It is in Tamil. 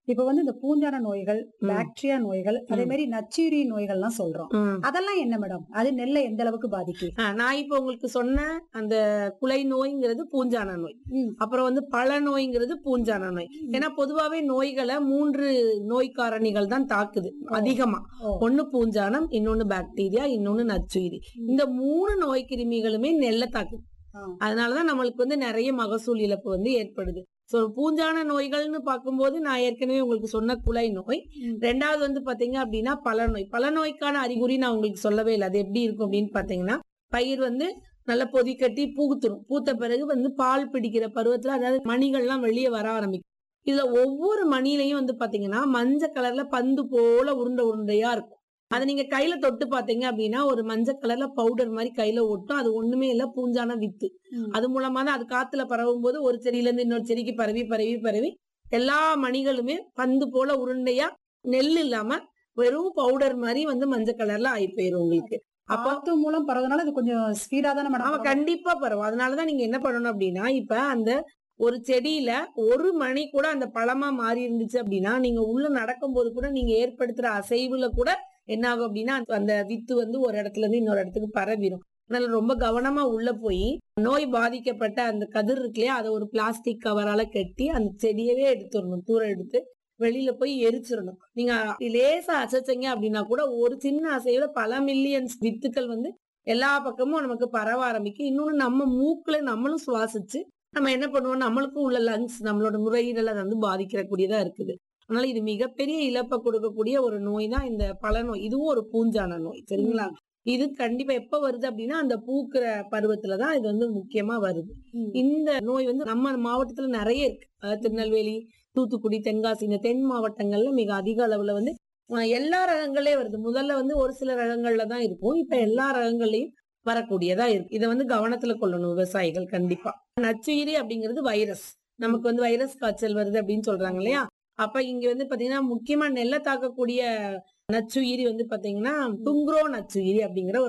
இப்ப வந்து இந்த பூஞ்சான நோய்கள் ம். பாக்டீரியா நோய்கள் அதே ம். மாதிரி நச்சுயிரி நோய்கள்லாம் சொல்றோம் ம். அதெல்லாம் என்ன மேடம் அது நெல்லை எந்த அளவுக்கு பாதிக்கும் ஆ, நான் இப்ப உங்களுக்கு சொன்ன அந்த குலை நோய்ங்கிறது பூஞ்சான நோய் ம். அப்புறம் வந்து பல நோய்ங்கிறது பூஞ்சான நோய் ஏன்னா பொதுவாவே நோய்களை மூன்று நோய் காரணிகள் தான் தாக்குது அதிகமா ஓ. ஒண்ணு பூஞ்சானம் இன்னொன்னு பாக்டீரியா இன்னொன்னு நச்சுயிரி இந்த மூணு நோய் கிருமிகளுமே நெல்லை தாக்குது ஆ. அதனாலதான் நம்மளுக்கு வந்து நிறைய மகசூல் இழப்பு வந்து ஏற்படுது சோ பூஞ்சான நோய்கள்னு பார்க்கும்போது நான் ஏற்கனவே உங்களுக்கு சொன்ன குலை நோய் ம். ரெண்டாவது வந்து பாத்தீங்க அப்படின்னா பல நோய் பல நோய்க்கான அறிகுறி நான் உங்களுக்கு சொல்லவே இல்லை அது எப்படி இருக்கும் அப்படின்னு பாத்தீங்கன்னா பயிர் வந்து நல்லா பொதி கட்டி பூத்துரும் பூத்த பிறகு வந்து பால் பிடிக்கிற பருவத்துல அதாவது மணிகள்லாம் வெளியே வர ஆரம்பிக்கும் இதுல ஒவ்வொரு மணிலையும் வந்து பாத்தீங்கன்னா மஞ்சள் கலர்ல பந்து போல உருண்டை உருண்டையா இருக்கும் அதை நீங்க கையில தொட்டு பாத்தீங்க அப்படின்னா ஒரு மஞ்சள் கலர்ல பவுடர் மாதிரி கையில ஒட்டும் அது ஒண்ணுமே இல்ல பூஞ்சான வித்து ம். அது மூலமா தான் அது காத்துல பரவும் போது ஒரு செடியில இருந்து இன்னொரு செடிக்கு பரவி பரவி பரவி எல்லா மணிகளுமே பந்து போல உருண்டையா நெல் இல்லாம வெறும் பவுடர் மாதிரி வந்து மஞ்சள் கலர்ல ஆகி போயிரும் உங்களுக்கு அப்ப காத்து மூலம் பரவதுனால அது கொஞ்சம் ஸ்பீடா தானே ஆமா மேடம் கண்டிப்பா பரவும் அதனாலதான் நீங்க என்ன பண்ணணும் அப்படின்னா இப்ப அந்த ஒரு செடியில ஒரு மணி கூட அந்த பழமா மாறி இருந்துச்சு அப்படின்னா நீங்க உள்ள நடக்கும்போது கூட நீங்க ஏற்படுத்துற அசைவுல கூட என்ன ஆகும் அப்படின்னா அந்த- அந்த வித்து வந்து ஒரு இடத்துல இருந்து இன்னொரு இடத்துக்கு பரவிடும் அதனால ரொம்ப கவனமா உள்ள போய் நோய் பாதிக்கப்பட்ட அந்த கதிர் இருக்கு இல்லையா அதை ஒரு பிளாஸ்டிக் கவரால கட்டி அந்த செடியவே எடுத்துடணும் தூர எடுத்து வெளியில போய் எரிச்சிடணும் நீங்க லேசா அசைச்சீங்க அப்படின்னா கூட ஒரு சின்ன அசைவுல பல மில்லியன்ஸ் வித்துக்கள் வந்து எல்லா பக்கமும் நமக்கு பரவ ஆரம்பிக்கும் இன்னொன்னு நம்ம மூக்குல நம்மளும் சுவாசிச்சு நம்ம என்ன பண்ணுவோம் நம்மளுக்கும் உள்ள லங்ஸ் நம்மளோட நுரையீரலை வந்து பாதிக்கிறக்கூடியதா இருக்குது அதனால இது மிகப்பெரிய இழப்பை கொடுக்கக்கூடிய ஒரு நோய் தான் இந்த பல நோய் இதுவும் ஒரு பூஞ்சான நோய் சரிங்களா இது கண்டிப்பா எப்ப வருது அப்படின்னா அந்த பூக்கிற பருவத்துலதான் இது வந்து முக்கியமா வருது ம். இந்த நோய் வந்து நம்ம மாவட்டத்துல நிறைய இருக்கு அதாவது திருநெல்வேலி தூத்துக்குடி தென்காசி இந்த தென் மாவட்டங்கள்ல மிக அதிக அளவுல வந்து அஹ், எல்லா ரகங்களே வருது முதல்ல வந்து ஒரு சில ரகங்கள்ல தான் இருக்கும் இப்ப எல்லா ரகங்கள்லயும் வரக்கூடியதா இருக்கு இதை வந்து கவனத்துல கொள்ளணும் விவசாயிகள் கண்டிப்பா நச்சுயிரி அப்படிங்கிறது வைரஸ் நமக்கு வந்து வைரஸ் காய்ச்சல் வருது அப்படின்னு சொல்றாங்க இல்லையா அப்ப இங்க வந்து பாத்தீங்கன்னா முக்கியமா நெல்லை தாக்கக்கூடிய நச்சுயிரி வந்து பாத்தீங்கன்னா துங்குரோ நச்சுயிரி அப்படிங்கிற ஒரு